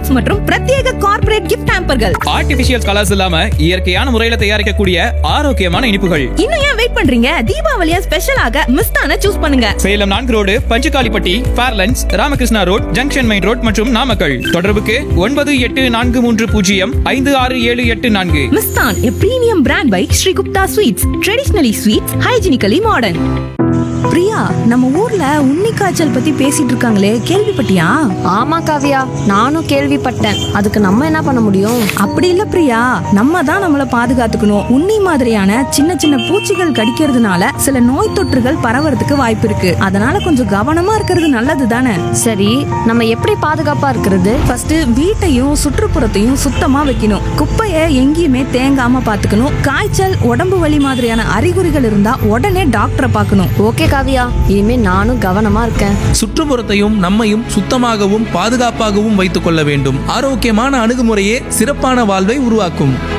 gifts மற்றும் பிரத்யேக corporate gift ஹாம்பர்கள் ஆர்டிபிஷியல் கலர்ஸ் இல்லாம இயற்கையான முறையில தயாரிக்கக்கூடிய ஆரோக்கியமான இனிப்புகள் இன்னும் ஏன் வெயிட் பண்றீங்க தீபாவளியா ஸ்பெஷலாக மிஸ்டான சூஸ் பண்ணுங்க சேலம் நான்கு road Panjakalipatti Fairlands Ramakrishna road junction main road மற்றும் நாமக்கல் தொடர்புக்கு ஒன்பது எட்டு நான்கு மூன்று பூஜ்ஜியம் ஐந்து ஆறு ஏழு எட்டு நான்கு Mishtan a premium brand by Sri Gupta sweets traditionally sweets hygienically modern பிரியா நம்ம ஊர்ல உன்னி காய்ச்சல் பத்தி பேசிட்டு இருக்காங்களே கேள்விப்பட்டியா ஆமா காவியா நானும் கேள்விப்பட்டேன் அதுக்கு நம்ம என்ன பண்ண முடியும் அப்படி இல்ல பிரியா நம்ம தான் நம்மள பாதுகாத்துக்கணும் உன்னி மாதிரியான சின்ன சின்ன பூச்சிகள் கடிக்கிறதுனால சில நோய் தொற்றுகள் பரவறதுக்கு வாய்ப்பு இருக்கு அதனால கொஞ்சம் கவனமா இருக்கிறது நல்லது தானே சரி நம்ம எப்படி பாதுகாப்பா இருக்கிறது ஃபர்ஸ்ட் வீட்டையும் சுற்றுப்புறத்தையும் சுத்தமா வைக்கணும் குப்பையை எங்கேயுமே தேங்காம பாத்துக்கணும் காய்ச்சல் உடம்பு வலி மாதிரியான அறிகுறிகள் இருந்தா உடனே டாக்டரை பார்க்கணும் ஓகே காவியா இனிமே நானும் கவனமா இருக்கேன் சுற்றுப்புறத்தையும் நம்மையும் சுத்தமாகவும் பாதுகாப்பாகவும் வைத்துக் கொள்ள வேண்டும் ஆரோக்கியமான அணுகுமுறையே சிறப்பான வாழ்வை உருவாக்கும்